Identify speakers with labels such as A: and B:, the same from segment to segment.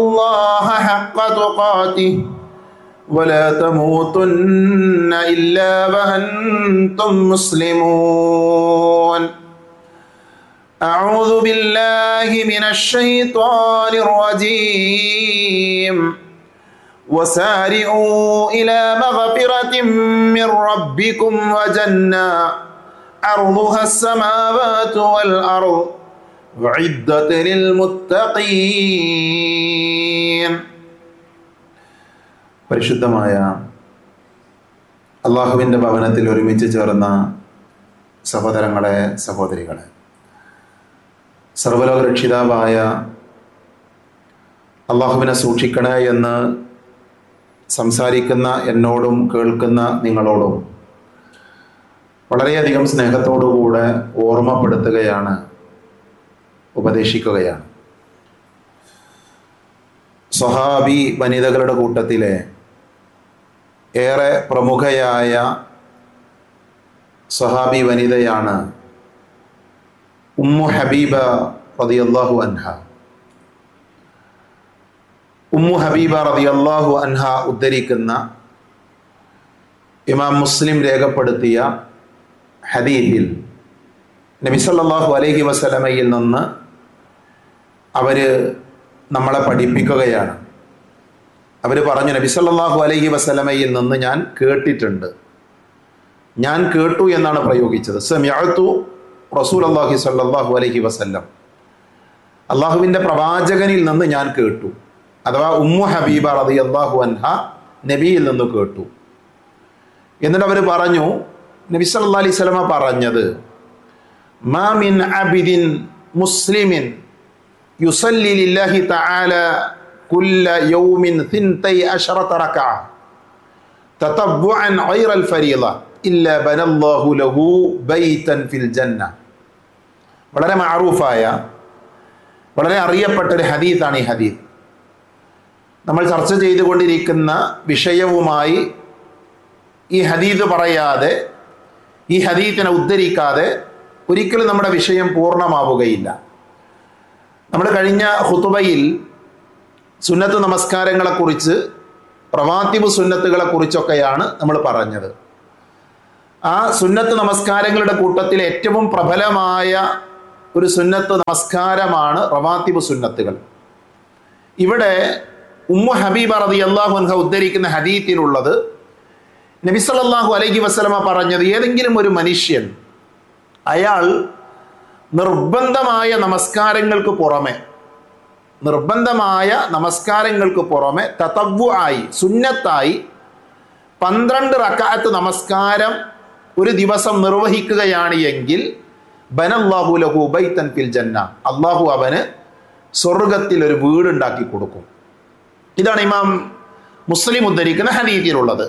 A: الله حق تقاته ولا تموتن إلا وأنتم مسلمون أعوذ بالله من الشيطان الرجيم وسارعوا إلى مغفرة من ربكم وجنة عرضها السماوات والأرض وعدت للمتقين പരിശുദ്ധമായ അള്ളാഹുവിൻ്റെ ഭവനത്തിൽ ഒരുമിച്ച് ചേർന്ന സഹോദരങ്ങളെ സഹോദരികളെ സർവലോക രക്ഷിതാവായ അള്ളാഹുവിനെ സൂക്ഷിക്കണേ എന്ന് സംസാരിക്കുന്ന എന്നോടും കേൾക്കുന്ന നിങ്ങളോടും വളരെയധികം സ്നേഹത്തോടുകൂടെ ഓർമ്മപ്പെടുത്തുകയാണ് ഉപദേശിക്കുകയാണ് സ്വഹാബി വനിതകളുടെ കൂട്ടത്തിലെ ഏറെ പ്രമുഖയായ സ്വഹാബി വനിതയാണ് ഉമ്മു ഹബീബ റതിയല്ലാഹു അൻഹ ഉമ്മു ഹബീബ റതിയല്ലാഹു അൻഹ ഉദ്ധരിക്കുന്ന ഇമാം മുസ്ലിം രേഖപ്പെടുത്തിയ ഹദീദിൽ നബിസല്ലാഹു അലൈഹി വസലമയിൽ നിന്ന് അവർ നമ്മളെ പഠിപ്പിക്കുകയാണ് അവർ പറഞ്ഞു നബിസല്ലാഹു അലൈഹി വസലമയിൽ നിന്ന് ഞാൻ കേട്ടിട്ടുണ്ട് ഞാൻ കേട്ടു എന്നാണ് പ്രയോഗിച്ചത് സമയത്തു റസൂൽ അള്ളാഹി സല്ലാഹു അലൈഹി വസല്ലം അള്ളാഹുവിൻ്റെ പ്രവാചകനിൽ നിന്ന് ഞാൻ കേട്ടു അഥവാ ഉമ്മു ഹബീബ റതി അള്ളാഹു അൻഹ നബിയിൽ നിന്ന് കേട്ടു എന്നിട്ട് അവർ പറഞ്ഞു നബി സല്ലാ അലൈഹി സ്വലമ പറഞ്ഞത് മാമിൻ അബിദിൻ മുസ്ലിമിൻ യുസല്ലി ലില്ലാഹി തആല കുല്ല യൗമിൻ തിൻതൈ അശറത റകഅ തതബ്ബുഅൻ ഗൈറൽ ഫരീള ഇല്ല ബനല്ലാഹു ലഹു ബൈതൻ ഫിൽ ജന്ന വളരെ മഅറൂഫായ വളരെ അറിയപ്പെട്ട ഒരു ഹദീത്താണ് ഈ ഹദീത്ത് നമ്മൾ ചർച്ച ചെയ്തുകൊണ്ടിരിക്കുന്ന വിഷയവുമായി ഈ ഹദീത്ത് പറയാതെ ഈ ഹദീത്തിനെ ഉദ്ധരിക്കാതെ ഒരിക്കലും നമ്മുടെ വിഷയം പൂർണ്ണമാവുകയില്ല നമ്മൾ കഴിഞ്ഞ ഹുത്തുബയിൽ സുന്നത്ത് നമസ്കാരങ്ങളെക്കുറിച്ച് പ്രവാത്തിബ് സുന്നത്തുകളെ കുറിച്ചൊക്കെയാണ് നമ്മൾ പറഞ്ഞത് ആ സുന്നത്ത് നമസ്കാരങ്ങളുടെ കൂട്ടത്തിൽ ഏറ്റവും പ്രബലമായ ഒരു സുന്നത്ത് നമസ്കാരമാണ് റവാത്തിബ് സുന്നത്തുകൾ ഇവിടെ ഉമ്മു ഹബീബ റതി അള്ളാഹു അൻഹ ഉദ്ധരിക്കുന്ന ഹദീത്തിലുള്ളത് നബിസല്ലാഹു അലൈഹി വസ്ലമ പറഞ്ഞത് ഏതെങ്കിലും ഒരു മനുഷ്യൻ അയാൾ നിർബന്ധമായ നമസ്കാരങ്ങൾക്ക് പുറമെ നിർബന്ധമായ നമസ്കാരങ്ങൾക്ക് പുറമെ തതവ്വു ആയി സുന്നത്തായി പന്ത്രണ്ട് റക്കാത്ത് നമസ്കാരം ഒരു ദിവസം നിർവഹിക്കുകയാണ് എങ്കിൽ ബനല്ലാഹു ലഹു ബൈത്തൻ ഫിൽ ജന്ന അള്ളാഹു അവന് സ്വർഗത്തിൽ ഒരു വീടുണ്ടാക്കി കൊടുക്കും ഇതാണ് ഇമാം മുസ്ലിം ഉദ്ധരിക്കുന്ന ഹദീത്തിലുള്ളത്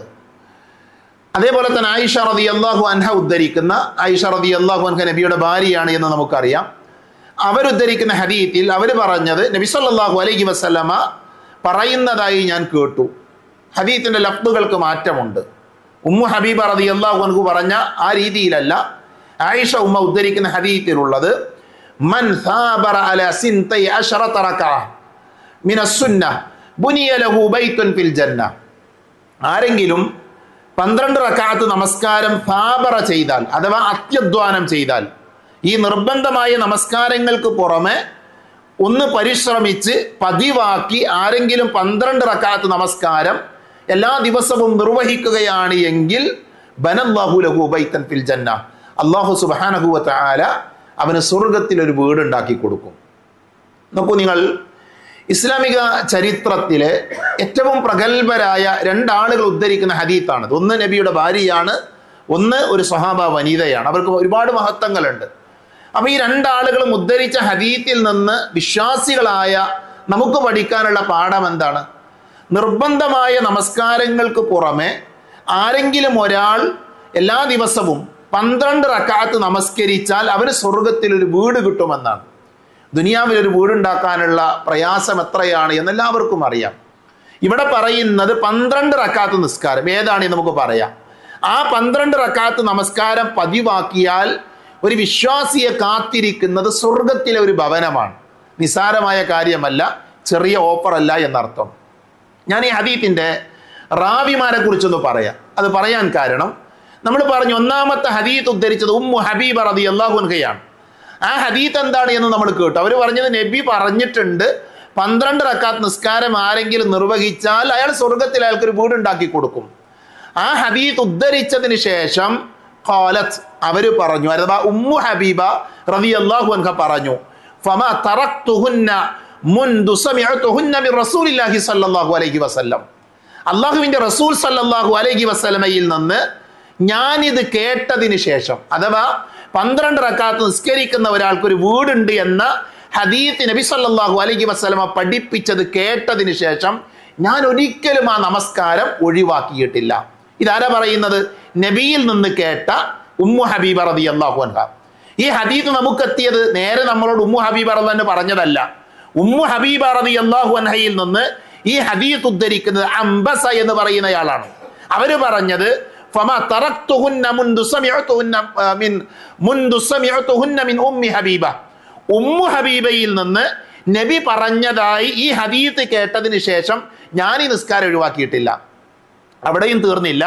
A: അതേപോലെ തന്നെ ആയിഷ റതി അള്ളാഹു അൻഹ ഉദ്ധരിക്കുന്ന ആയിഷ റതി അള്ളാഹു അൻഹ നബിയുടെ ഭാര്യയാണ് എന്ന് നമുക്കറിയാം അവരുദ്ധരിക്കുന്ന ഹദീത്തിൽ അവർ പറഞ്ഞത് നബി സല്ലല്ലാഹു അലൈഹി വസല്ലമ പറയുന്നതായി ഞാൻ കേട്ടു ഹദീത്തിന്റെ ലഫ്ദുകൾക്ക് മാറ്റമുണ്ട് ഉമ്മു ഹബീബ റതി അള്ളാഹു അൻഹു പറഞ്ഞ ആ രീതിയിലല്ല ആയിഷ ഉമ്മ ഉദ്ധരിക്കുന്ന ഹദീത്തിലുള്ളത് മൻ സാബറ അല സിൻതൈ അശറത റകഅ മിന സുന്ന ബുനിയ ലഹു ബൈത്തുൻ ഫിൽ ജന്ന ആരെങ്കിലും പന്ത്രണ്ട് റക്കാത്ത് നമസ്കാരം ഫാബറ ചെയ്താൽ അഥവാ അത്യധ്വാനം ചെയ്താൽ ഈ നിർബന്ധമായ നമസ്കാരങ്ങൾക്ക് പുറമെ ഒന്ന് പരിശ്രമിച്ച് പതിവാക്കി ആരെങ്കിലും പന്ത്രണ്ട് റക്കാത്ത് നമസ്കാരം എല്ലാ ദിവസവും നിർവഹിക്കുകയാണ് എങ്കിൽ ബനല്ലാഹു ലഹു ബൈത്തൻ ഫിൽ ജന്ന അള്ളാഹു സുബാനഹുവ ആല അവന് സ്വർഗത്തിൽ ഒരു വീടുണ്ടാക്കി കൊടുക്കും നോക്കൂ നിങ്ങൾ ഇസ്ലാമിക ചരിത്രത്തിലെ ഏറ്റവും പ്രഗത്ഭരായ രണ്ടാളുകൾ ഉദ്ധരിക്കുന്ന ഹദീത്താണത് ഒന്ന് നബിയുടെ ഭാര്യയാണ് ഒന്ന് ഒരു സ്വഹാബ വനിതയാണ് അവർക്ക് ഒരുപാട് മഹത്വങ്ങളുണ്ട് അപ്പൊ ഈ രണ്ടാളുകളും ഉദ്ധരിച്ച ഹദീത്തിൽ നിന്ന് വിശ്വാസികളായ നമുക്ക് പഠിക്കാനുള്ള പാഠം എന്താണ് നിർബന്ധമായ നമസ്കാരങ്ങൾക്ക് പുറമെ ആരെങ്കിലും ഒരാൾ എല്ലാ ദിവസവും പന്ത്രണ്ട് റക്കാത്ത് നമസ്കരിച്ചാൽ അവന് സ്വർഗത്തിൽ ഒരു വീട് കിട്ടുമെന്നാണ് ദുനിയാവിൽ ഒരു വീടുണ്ടാക്കാനുള്ള പ്രയാസം എത്രയാണ് എന്ന് എല്ലാവർക്കും അറിയാം ഇവിടെ പറയുന്നത് പന്ത്രണ്ട് റക്കാത്ത് നിസ്കാരം ഏതാണെന്ന് നമുക്ക് പറയാം ആ പന്ത്രണ്ട് റക്കാത്ത് നമസ്കാരം പതിവാക്കിയാൽ ഒരു വിശ്വാസിയെ കാത്തിരിക്കുന്നത് സ്വർഗത്തിലെ ഒരു ഭവനമാണ് നിസാരമായ കാര്യമല്ല ചെറിയ ഓഫർ അല്ല എന്നർത്ഥം ഞാൻ ഈ ഹദീത്തിൻ്റെ റാവിമാരെ കുറിച്ചൊന്ന് പറയാം അത് പറയാൻ കാരണം നമ്മൾ പറഞ്ഞു ഒന്നാമത്തെ ഹദീത്ത് ഉദ്ധരിച്ചത് ഉമ്മു ഹബീബ റതി അള്ളാഹുൻഹയാണ് ആ ഹദീത്ത് എന്താണ് എന്ന് നമ്മൾ കേട്ടു അവർ പറഞ്ഞത് നബി പറഞ്ഞിട്ടുണ്ട് പന്ത്രണ്ട് റക്കാത്ത് നിസ്കാരം ആരെങ്കിലും നിർവഹിച്ചാൽ അയാൾ സ്വർഗത്തിൽ അയാൾക്കൊരു വീടുണ്ടാക്കി കൊടുക്കും ആ ഹദീത്ത് ഉദ്ധരിച്ചതിന് ശേഷം ഖാലത്ത് അവർ പറഞ്ഞു അഥവാ ഉമ്മു ഹബീബ റതി അള്ളാഹു അൻഹ പറഞ്ഞു ഫമ തറക്തുഹുന്ന മുൻദു സമിഅതുഹുന്ന മിൻ റസൂലില്ലാഹി സ്വല്ലല്ലാഹു അലൈഹി വസല്ലം അള്ളാഹുവിന്റെ റസൂൽ സല്ലല്ലാഹു അലൈഹി വസല്ലമയിൽ നിന്ന് ഞാനിത് കേട്ടതിന് ശേഷം അഥവാ പന്ത്രണ്ട് റക്കാത്ത് നിസ്കരിക്കുന്ന ഒരാൾക്ക് ഒരു വീടുണ്ട് എന്ന ഹദീത്ത് നബി സല്ലല്ലാഹു അലൈഹി വസല്ലമ പഠിപ്പിച്ചത് കേട്ടതിന് ശേഷം ഞാൻ ഒരിക്കലും ആ നമസ്കാരം ഒഴിവാക്കിയിട്ടില്ല ഇതാരാ പറയുന്നത് നബിയിൽ നിന്ന് കേട്ട ഉമ്മു ഹബീബ റതി അള്ളാഹു അൻഹ ഈ ഹദീത്ത് നമുക്കെത്തിയത് നേരെ നമ്മളോട് ഉമ്മു ഹബീബ റതി തന്നെ പറഞ്ഞതല്ല ഉമ്മു ഹബീബ റതി അള്ളാഹു അൻഹയിൽ നിന്ന് ഈ ഹദീത്ത് ഉദ്ധരിക്കുന്നത് അംബസ എന്ന് പറയുന്നയാളാണ് അവര് പറഞ്ഞത് فما تركتهن منذ سمعتهن من منذ سمعتهن من ام حبيبه ഉമ്മു ഹബീബയിൽ നിന്ന് നബി പറഞ്ഞതായി ഈ ഹദീത്ത് കേട്ടതിന് ശേഷം ഞാൻ ഈ നിസ്കാരം ഒഴിവാക്കിയിട്ടില്ല അവിടെയും തീർന്നില്ല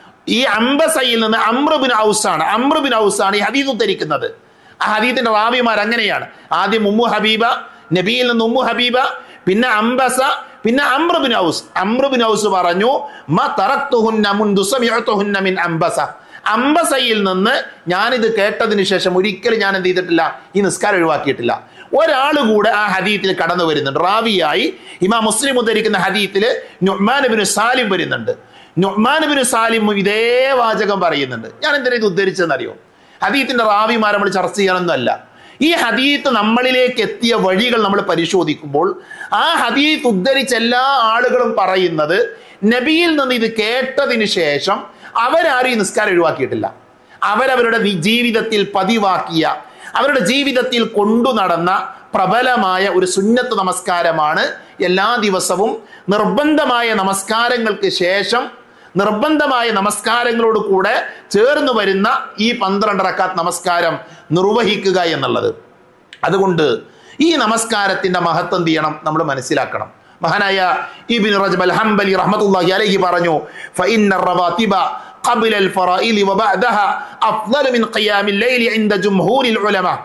A: ഈ അംബസയിൽ നിന്ന് അമ്രുബിൻ ഔസാണ് അമ്രുബിൻ ഔസാണ് ഈ ഹദീത്ത് ഉദ്ധരിക്കുന്നത് ആ ഹദീത്തിന്റെ റാവിമാർ അങ്ങനെയാണ് ആദ്യം ഉമ്മു ഹബീബ നബിയിൽ നിന്ന് ഉമ്മു ഹബീബ പിന്നെ അംബസ പിന്നെ അമ്രുബിൻ ഔസ് അമ്രുബിൻ ഔസ് പറഞ്ഞു മ തറക്തുഹുന്ന മുൻദു സമിഅതുഹുന്ന മിൻ അംബസ അംബസയിൽ നിന്ന് ഞാനിത് കേട്ടതിന് ശേഷം ഒരിക്കലും ഞാൻ എന്ത് ചെയ്തിട്ടില്ല ഈ നിസ്കാരം ഒഴിവാക്കിയിട്ടില്ല ഒരാൾ കൂടെ ആ ഹദീത്തിൽ കടന്നു വരുന്നുണ്ട് റാവിയായി ഇമാ മുസ്ലിം ഉദ്ധരിക്കുന്ന ഹദീത്തിൽ നുഹ്മാൻ സാലിം വരുന്നുണ്ട് നുഹ്മാൻ സാലിം ഇതേ വാചകം പറയുന്നുണ്ട് ഞാൻ എന്തിനാ ഇത് ഉദ്ധരിച്ചതെന്നറിയോ ഹദീത്തിന്റെ റാവിമാരെ നമ്മൾ ചർച്ച ചെയ്യാനൊന്നുമല്ല ഈ ഹദീത്ത് നമ്മളിലേക്ക് എത്തിയ വഴികൾ നമ്മൾ പരിശോധിക്കുമ്പോൾ ആ ഹദീത്ത് ഉദ്ധരിച്ച എല്ലാ ആളുകളും പറയുന്നത് നബിയിൽ നിന്ന് ഇത് കേട്ടതിന് ശേഷം അവരാരും ഈ നിസ്കാരം ഒഴിവാക്കിയിട്ടില്ല അവരവരുടെ വി- ജീവിതത്തിൽ പതിവാക്കിയ അവരുടെ ജീവിതത്തിൽ കൊണ്ടു നടന്ന പ്രബലമായ ഒരു സുന്നത്ത് നമസ്കാരമാണ് എല്ലാ ദിവസവും നിർബന്ധമായ നമസ്കാരങ്ങൾക്ക് ശേഷം നിർബന്ധമായ നമസ്കാരങ്ങളോട് കൂടെ ചേർന്ന് വരുന്ന ഈ പന്ത്രണ്ട് റക്കാത്ത് നമസ്കാരം നിർവഹിക്കുക എന്നുള്ളത് അതുകൊണ്ട് ഈ നമസ്കാരത്തിന്റെ മഹത്വം എന്ത് ചെയ്യണം നമ്മൾ മനസ്സിലാക്കണം മഹാനായ ഇബിൻ റജബ് അൽ ഹംബലി റഹ്മത്തുള്ളാഹി അലൈഹി പറഞ്ഞു ഫഇന്ന റവാതിബ قبل الفرائض وبعدها أفضل من قيام الليل عند جمهور العلماء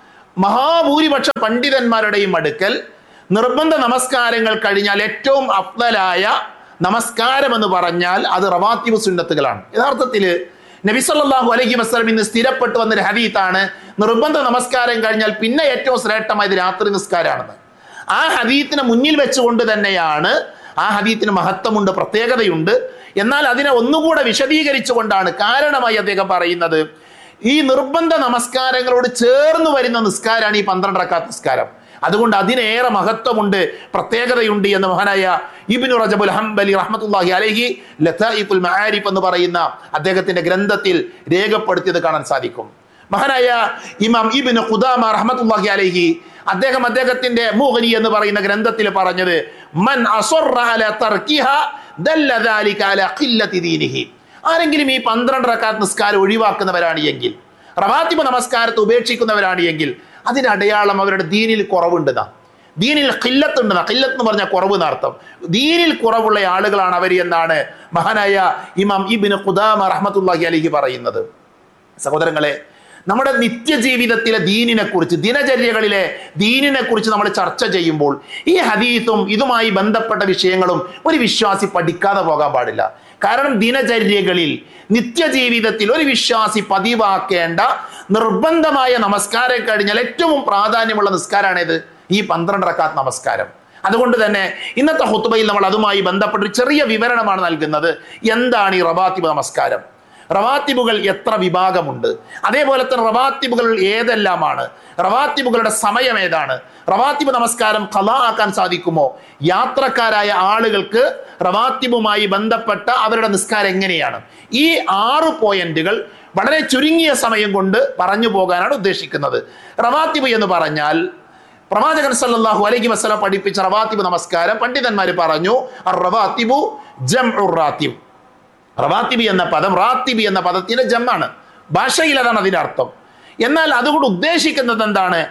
A: മഹാഭൂരിപക്ഷ പണ്ഡിതന്മാരുടെയും അടുക്കൽ നിർബന്ധ നമസ്കാരങ്ങൾ കഴിഞ്ഞാൽ ഏറ്റവും അഫ്ദലായ നമസ്കാരം എന്ന് പറഞ്ഞാൽ അത് റവാത്തിബ് സുന്നത്തുകളാണ് യഥാർത്ഥത്തിൽ നബി സല്ലല്ലാഹു അലൈഹി വസല്ലം ഇന്ന് സ്ഥിരപ്പെട്ടു വന്നൊരു ഹദീത്താണ് നിർബന്ധ നമസ്കാരം കഴിഞ്ഞാൽ പിന്നെ ഏറ്റവും ശ്രേഷ്ഠമായത് രാത്രി നിസ്കാരമാണെന്ന് ആ ഹദീത്തിനെ മുന്നിൽ വെച്ചുകൊണ്ട് തന്നെയാണ് ആ ഹദീത്തിന് മഹത്വമുണ്ട് പ്രത്യേകതയുണ്ട് എന്നാൽ അതിനെ ഒന്നുകൂടെ വിശദീകരിച്ചുകൊണ്ടാണ് കാരണമായി അദ്ദേഹം പറയുന്നത് ഈ നിർബന്ധ നമസ്കാരങ്ങളോട് ചേർന്ന് വരുന്ന നിസ്കാരമാണ് ഈ പന്ത്രണ്ട് റക്കാത്ത് നിസ്കാരം അതുകൊണ്ട് അതിനേറെ മഹത്വമുണ്ട് പ്രത്യേകതയുണ്ട് എന്ന് മഹാനായ ഇബിനു റജബുൽ ഹംബലി റഹ്മത്തുല്ലാഹി അലഹി ലതായിഫുൽ മആരിഫ് എന്ന് പറയുന്ന അദ്ദേഹത്തിന്റെ ഗ്രന്ഥത്തിൽ രേഖപ്പെടുത്തിയത് കാണാൻ സാധിക്കും മഹാനായ ഇമാം ഇബിന് ഖുദാമ റഹ്മത്തുല്ലാഹി അലൈഹി അദ്ദേഹം അദ്ദേഹത്തിന്റെ മുഹനി എന്ന് പറയുന്ന ഗ്രന്ഥത്തിൽ പറഞ്ഞത് മൻ അസറ അല തർക്കിഹ ദല്ല ദാലിക അല ഖില്ലത്തി ദീനിഹി ആരെങ്കിലും ഈ പന്ത്രണ്ട് റക്കാത്ത് നിസ്കാരം ഒഴിവാക്കുന്നവരാണ് എങ്കിൽ റവാത്തിബ നമസ്കാരത്തെ ഉപേക്ഷിക്കുന്നവരാണ് എങ്കിൽ അതിന്റെ അടയാളം അവരുടെ ദീനിൽ കുറവുണ്ടെന്നാ ദീനിൽ ഖില്ലത്തുണ്ടെന്നാ ഖില്ലത്ത് എന്ന് പറഞ്ഞാൽ കുറവ് എന്നർത്ഥം ദീനിൽ കുറവുള്ള ആളുകളാണ് അവർ എന്നാണ് മഹാനായ ഇമാം ഇബിന് ഖുദാമ റഹ്മത്തുല്ലാഹി അലഹി പറയുന്നത് സഹോദരങ്ങളെ നമ്മുടെ നിത്യജീവിതത്തിലെ ദീനിനെ കുറിച്ച് ദിനചര്യകളിലെ ദീനിനെ കുറിച്ച് നമ്മൾ ചർച്ച ചെയ്യുമ്പോൾ ഈ ഹദീസും ഇതുമായി ബന്ധപ്പെട്ട വിഷയങ്ങളും ഒരു വിശ്വാസി പഠിക്കാതെ പോകാൻ പാടില്ല കാരണം ദിനചര്യകളിൽ നിത്യജീവിതത്തിൽ ഒരു വിശ്വാസി പതിവാക്കേണ്ട നിർബന്ധമായ നമസ്കാരം കഴിഞ്ഞാൽ ഏറ്റവും പ്രാധാന്യമുള്ള നിസ്കാരമാണേത് ഈ പന്ത്രണ്ട് റക്കാത്ത് നമസ്കാരം അതുകൊണ്ട് തന്നെ ഇന്നത്തെ ഹുത്തുബയിൽ നമ്മൾ അതുമായി ബന്ധപ്പെട്ട ഒരു ചെറിയ വിവരണമാണ് നൽകുന്നത് എന്താണ് ഈ റബാത്തിബ് നമസ്കാരം റവാത്തിബുകൾ എത്ര വിഭാഗമുണ്ട് അതേപോലെ തന്നെ റവാത്തിബുകൾ ഏതെല്ലാമാണ് റവാത്തിബുകളുടെ സമയം ഏതാണ് റവാത്തിബ് നമസ്കാരം കലാ ആക്കാൻ സാധിക്കുമോ യാത്രക്കാരായ ആളുകൾക്ക് റവാത്തിബുമായി ബന്ധപ്പെട്ട അവരുടെ നിസ്കാരം എങ്ങനെയാണ് ഈ ആറ് പോയിന്റുകൾ വളരെ ചുരുങ്ങിയ സമയം കൊണ്ട് പറഞ്ഞു പോകാനാണ് ഉദ്ദേശിക്കുന്നത് റവാത്തിബ് എന്ന് പറഞ്ഞാൽ പ്രവാചകൻ സല്ലല്ലാഹു അലൈഹി വസല്ലം പഠിപ്പിച്ച റവാത്തിബ് നമസ്കാരം പണ്ഡിതന്മാർ പറഞ്ഞു റവാത്തിബു ജംഉർ റാത്തിബ് റവാത്തിബി എന്ന പദം റാത്തിബി എന്ന പദത്തിന്റെ ജമ്മാണ് ഭാഷയിൽ അതാണ് അതിന്റെ അർത്ഥം എന്നാൽ അതുകൊണ്ട് ഉദ്ദേശിക്കുന്നത് എന്താണ്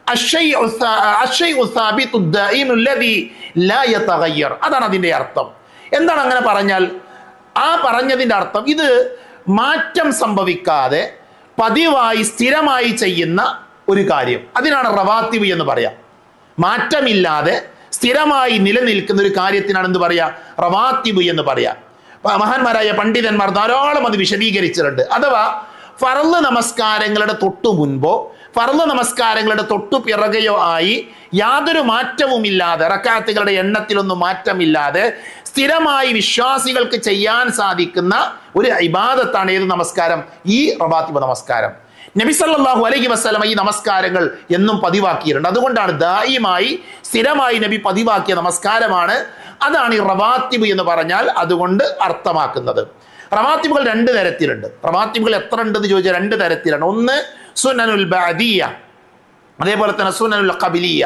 A: الشيء الثا- الشيء الثابت الدائم الذي لا يتغير അതാണ് അതിന്റെ അർത്ഥം എന്താണ് അങ്ങനെ പറഞ്ഞാൽ ആ പറഞ്ഞതിന്റെ അർത്ഥം ഇത് മാറ്റം സംഭവിക്കാതെ പതിവായി സ്ഥിരമായി ചെയ്യുന്ന ഒരു കാര്യം അതിനാണ് റവാത്തിബ് എന്ന് പറയാം മാറ്റമില്ലാതെ സ്ഥിരമായി നിലനിൽക്കുന്ന ഒരു കാര്യത്തിനാണ് എന്ത് പറയാ റവാത്തിബ് എന്ന് പറയാം പ- മഹാന്മാരായ പണ്ഡിതന്മാർ ധാരാളം അത് വിശദീകരിച്ചിട്ടുണ്ട് അഥവാ ഫറല് നമസ്കാരങ്ങളുടെ തൊട്ടു മുൻപോ ഫറല് നമസ്കാരങ്ങളുടെ തൊട്ടു പിറകെയോ ആയി യാതൊരു മാറ്റവുമില്ലാതെ റക്കാത്തുകളുടെ എണ്ണത്തിലൊന്നും മാറ്റമില്ലാതെ സ്ഥിരമായി വിശ്വാസികൾക്ക് ചെയ്യാൻ സാധിക്കുന്ന ഒരു ഇബാദത്താണ് ഏത് നമസ്കാരം ഈ റവാത്തിബ് നമസ്കാരം നബി സല്ലല്ലാഹു അലൈഹി വസല്ലമ ഈ നമസ്കാരങ്ങൾ എന്നും പതിവാക്കിയിട്ടുണ്ട് അതുകൊണ്ടാണ് ദായിമായി സ്ഥിരമായി നബി പതിവാക്കിയ നമസ്കാരമാണ് അതാണ് ഈ റവാത്തിബ് എന്ന് പറഞ്ഞാൽ അതുകൊണ്ട് അർത്ഥമാക്കുന്നത് റവാത്തിബുകൾ രണ്ട് തരത്തിലുണ്ട് റവാത്തിബുകൾ എത്ര ഉണ്ടെന്ന് ചോദിച്ചാൽ രണ്ട് തരത്തിലാണ് ഒന്ന് സുനനുൽ ബാദിയ അതേപോലെ തന്നെ സുനനുൽ ഖബിലിയ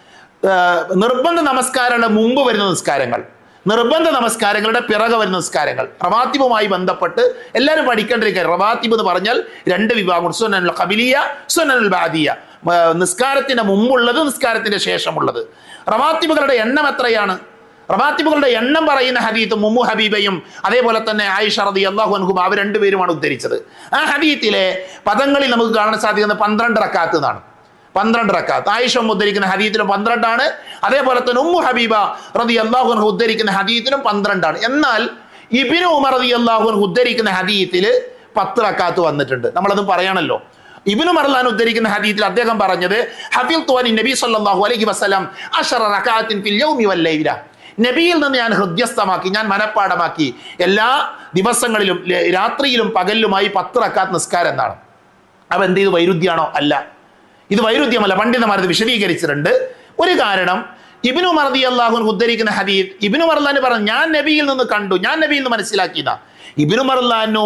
A: ഏഹ് നിർബന്ധ നമസ്കാരങ്ങളുടെ മുമ്പ് വരുന്ന നിസ്കാരങ്ങൾ നിർബന്ധ നമസ്കാരങ്ങളുടെ പിറകെ വരുന്ന നിസ്കാരങ്ങൾ റവാത്തിബുമായി ബന്ധപ്പെട്ട് എല്ലാവരും പഠിക്കേണ്ട ഒരു കാര്യം റവാത്തിബ് എന്ന് പറഞ്ഞാൽ രണ്ട് വിഭാഗം സുനനുൽ ഖബിലിയ സുനനുൽ ബാദിയ ഏഹ് നിസ്കാരത്തിന്റെ മുമ്പുള്ളത് നിസ്കാരത്തിന്റെ ശേഷമുള്ളത് റവാത്തിബുകളുടെ എണ്ണം എത്രയാണ് റവാത്തിബുകളുടെ എണ്ണം പറയുന്ന ഹദീത്ത് മുമ്മു ഹബീബയും അതേപോലെ തന്നെ ആയിഷ റതി അള്ളാഹു അൻഹും അവർ രണ്ടുപേരുമാണ് ഉദ്ധരിച്ചത് ആ ഹദീത്തിലെ പദങ്ങളിൽ നമുക്ക് കാണാൻ സാധിക്കുന്ന പന്ത്രണ്ട് റക്കാത്ത് എന്നാണ് പന്ത്രണ്ട് റക്കാത്ത് ആയിഷ ഉദ്ധരിക്കുന്ന ഹദീത്തിലും പന്ത്രണ്ടാണ് അതേപോലെ തന്നെ ഉമ്മു ഹബീബ റതി അള്ളാഹു അൻഹു ഉദ്ധരിക്കുന്ന ഹദീത്തിലും പന്ത്രണ്ടാണ് എന്നാൽ ഇബിന് ഉമർ റതി അള്ളാഹു അൻഹു ഉദ്ധരിക്കുന്ന ഹദീത്തില് പത്ത് റക്കാത്ത് വന്നിട്ടുണ്ട് നമ്മളത് പറയണല്ലോ ഇബിനു മർലാൻ ഉദ്ധരിക്കുന്ന ഹദീത്തിൽ അദ്ദേഹം പറഞ്ഞത് ഹഫീൽ തുവാനി നബി സല്ലല്ലാഹു അലൈഹി വസല്ലം അഷറ റകാത്തിൻ ഫിൽ യൗമി വൽ ലൈല നബിയിൽ നിന്ന് ഞാൻ ഹൃദ്യസ്ഥമാക്കി ഞാൻ മനഃപ്പാടമാക്കി എല്ലാ ദിവസങ്ങളിലും ല- രാത്രിയിലും പകലിലുമായി പത്ത് റക്കാത്ത് നിസ്കാരം എന്നാണ് അപ്പൊ എന്ത് ഇത് വൈരുദ്ധ്യാണോ അല്ല ഇത് വൈരുദ്ധ്യമല്ല പണ്ഡിതന്മാർ ഇത് വിശദീകരിച്ചിട്ടുണ്ട് ഒരു കാരണം ഇബിനു മർദി അള്ളാഹു ഉദ്ധരിക്കുന്ന ഹദീദ് ഇബിനു മർലാന് പറഞ്ഞു ഞാൻ നബിയിൽ നിന്ന് കണ്ടു ഞാൻ നബിയിൽ നിന്ന് മനസ്സിലാക്കിയതാ ഇബിനു മർലാനു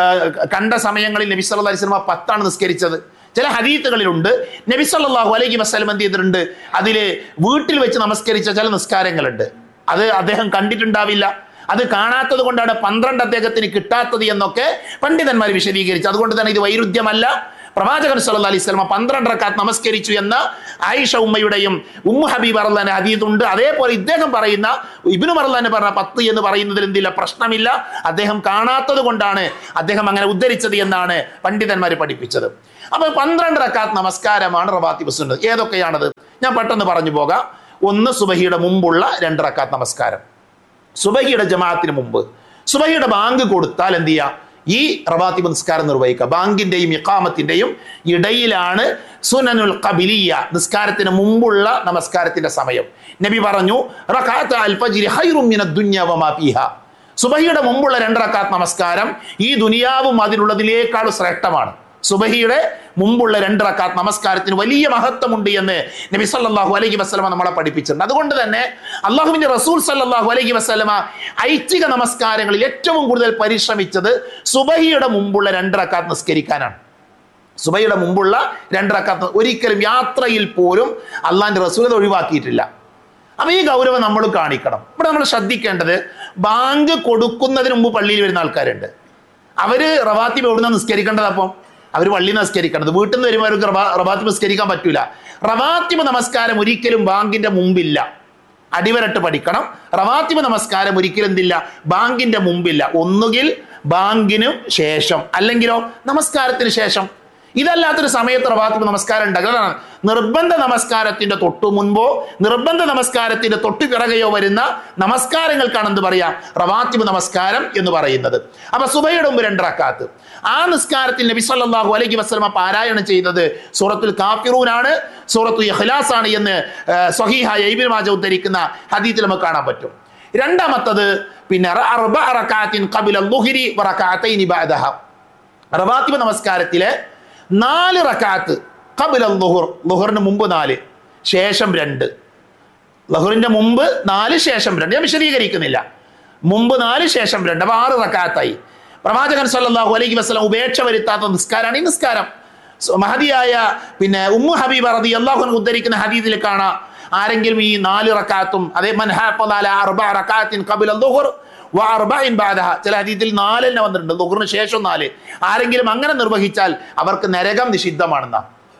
A: കണ്ട സമയങ്ങളിൽ നബി സല്ലല്ലാഹു അലൈഹി വസല്ലം പത്താണ് നിസ്കരിച്ചത് ചില ഹദീത്തുകളിലുണ്ട് നബി സല്ലല്ലാഹു അലൈഹി വസല്ലം എന്ത് ചെയ്തിട്ടുണ്ട് അതില് വീട്ടിൽ വെച്ച് നമസ്കരിച്ച ചില നിസ്കാരങ്ങളുണ്ട് അത് അദ്ദേഹം കണ്ടിട്ടുണ്ടാവില്ല അത് കാണാത്തത് കൊണ്ടാണ് പന്ത്രണ്ട് അദ്ദേഹത്തിന് കിട്ടാത്തത് എന്നൊക്കെ പണ്ഡിതന്മാർ വിശദീകരിച്ചു അതുകൊണ്ട് തന്നെ ഇത് വൈരുദ്ധ്യമല്ല പ്രവാചകൻ സല്ലല്ലാഹു അലൈഹി വസല്ലം പന്ത്രണ്ട് റക്കാത്ത് നമസ്കരിച്ചു എന്ന ആയിഷ ഉമ്മയുടെയും ഉമ്മു ഹബീബ് അറല്ലാന്റെ ഹദീദുണ്ട് അതേപോലെ ഇദ്ദേഹം പറയുന്ന ഇബിനു മറല്ലാൻ പറഞ്ഞ പത്ത് എന്ന് പറയുന്നതിൽ എന്തില്ല പ്രശ്നമില്ല അദ്ദേഹം കാണാത്തത് കൊണ്ടാണ് അദ്ദേഹം അങ്ങനെ ഉദ്ധരിച്ചത് എന്നാണ് പണ്ഡിതന്മാർ പഠിപ്പിച്ചത് അപ്പൊ പന്ത്രണ്ട് റക്കാത്ത് നമസ്കാരമാണ് റവാത്തിബ് സുന്നത് ഏതൊക്കെയാണത് ഞാൻ പെട്ടെന്ന് പറഞ്ഞു പോകാം ഒന്ന് സുബഹിയുടെ മുമ്പുള്ള രണ്ട് റക്കാത്ത് നമസ്കാരം സുബഹിയുടെ ജമാഅത്തിന് മുമ്പ് സുബഹിയുടെ ബാങ്ക് കൊടുത്താൽ എന്ത് ചെയ്യുക ഈ റവാത്തിബ് നിസ്കാരം നിർവഹിക്കുക ബാങ്കിന്റെയും ഇഖാമത്തിന്റെയും ഇടയിലാണ് സുനനുൽ ഖബിലിയ നിസ്കാരത്തിന് മുമ്പുള്ള നമസ്കാരത്തിന്റെ സമയം നബി പറഞ്ഞു റകാത്ത് അൽ ഫജ്രി ഖൈറും മിനദ് ദുനിയ വമാ ഫീഹാ സുബഹിയുടെ മുമ്പുള്ള രണ്ട് റക്കാത്ത് നമസ്കാരം ഈ ദുനിയാവും അതിലുള്ളതിനേക്കാൾ ശ്രേഷ്ഠമാണ് സുബഹിയുടെ മുമ്പുള്ള രണ്ട് റക്കാത്ത് നമസ്കാരത്തിന് വലിയ മഹത്വമുണ്ട് എന്ന് നബി സല്ലല്ലാഹു അലൈഹി വസല്ലമ നമ്മളെ പഠിപ്പിച്ചിട്ടുണ്ട് അതുകൊണ്ട് തന്നെ അള്ളാഹുവിന്റെ റസൂൽ സല്ലല്ലാഹു അലൈഹി വസല്ലമ ഐച്ഛിക നമസ്കാരങ്ങളിൽ ഏറ്റവും കൂടുതൽ പരിശ്രമിച്ചത് സുബഹിയുടെ മുമ്പുള്ള രണ്ട് റക്കാത്ത് നിസ്കരിക്കാനാണ് സുബഹിയുടെ മുമ്പുള്ള രണ്ട് റക്കാത്ത് ഒരിക്കലും യാത്രയിൽ പോലും അള്ളാഹിന്റെ റസൂൽ അത് ഒഴിവാക്കിയിട്ടില്ല അപ്പൊ ഈ ഗൗരവം നമ്മൾ കാണിക്കണം ഇവിടെ നമ്മൾ ശ്രദ്ധിക്കേണ്ടത് ബാങ്ക് കൊടുക്കുന്നതിന് മുമ്പ് പള്ളിയിൽ വരുന്ന ആൾക്കാരുണ്ട് അവര് റവാത്തിബ് എവിടുന്ന നിസ്കരിക്കേണ്ടത് അപ്പം അവർ പള്ളി നിസ്കരിക്കേണ്ടത് വീട്ടിൽ നിന്ന് വരുമ്പോൾ അവർക്ക് റവാ റവാത്തിബ് നിസ്കരിക്കാൻ പറ്റൂല റവാത്തിബ് നമസ്കാരം ഒരിക്കലും ബാങ്കിന്റെ മുമ്പില്ല അടിവരട്ട് പഠിക്കണം റവാത്തിബ് നമസ്കാരം ഒരിക്കലും എന്തില്ല ബാങ്കിന്റെ മുമ്പില്ല ഒന്നുകിൽ ബാങ്കിനും ശേഷം അല്ലെങ്കിലോ നമസ്കാരത്തിന് ശേഷം ഇതല്ലാത്തൊരു സമയത്ത് റവാത്തിബ് നമസ്കാരം ഉണ്ടാകുന്നതാണ് നിർബന്ധ നമസ്കാരത്തിന്റെ തൊട്ടു മുൻപോ നിർബന്ധ നമസ്കാരത്തിന്റെ തൊട്ടു പിറകെയോ വരുന്ന നമസ്കാരങ്ങൾക്കാണ് എന്ത് പറയാ റവാത്തിബ് നമസ്കാരം എന്ന് പറയുന്നത് അപ്പൊ സുബയുടെ മുമ്പ് രണ്ട് റക്കാത്ത് ആ നിസ്കാരത്തിൽ നബി സല്ലല്ലാഹു അലൈഹി വസല്ലമ പാരായണം ചെയ്തത് സൂറത്തുൽ കാഫിറൂനാണ് സൂറത്തുൽ ഇഖ്ലാസ് ആണ് എന്ന് ആ, സ്വഹീഹായ ഇബ്നു മാജ ഉദ്ധരിക്കുന്ന ഹദീത്തിൽ നമുക്ക് കാണാൻ പറ്റും രണ്ടാമത്തത് പിന്നെ അർബഅ റകഅത്തിൻ ഖബല ളുഹ്രി വ റകഅത്തൈനി ബഅദഹ റവാത്തിബ് നമസ്കാരത്തിലെ നാല് റക്കാത്ത് കബില ലുഹുർ ലുഹറിന് മുമ്പ് നാല് ശേഷം രണ്ട് ലഹുറിന്റെ മുമ്പ് നാല് ശേഷം രണ്ട് ഞാൻ വിശദീകരിക്കുന്നില്ല മുമ്പ് നാല് ശേഷം രണ്ട് അപ്പൊ ആറ് റക്കാത്തായി പ്രവാചകൻ സല്ലല്ലാഹു അലൈഹി വസല്ലം ഉപേക്ഷ വരുത്താത്ത നിസ്കാരമാണ് ഈ നിസ്കാരം സോ, മഹതിയായ പിന്നെ ഉമ്മു ഹബീബ റതി അള്ളാഹു ഉദ്ധരിക്കുന്ന ഹദീദിൽ കാണാം ആരെങ്കിലും ഈ നാല് റക്കാത്തും അതേ മൻഹാഫലാല അർബ റക്കാത്തിൻ കബില ലുഹുർ വ അർബഇൻ ബഅദഹ ചില ഹദീത്തിൽ നാലെന്നെ വന്നിട്ടുണ്ട് ലുഹറിന് ശേഷം നാല് ആരെങ്കിലും അങ്ങനെ നിർവഹിച്ചാൽ അവർക്ക് നരകം നിഷിദ്ധമാണെന്ന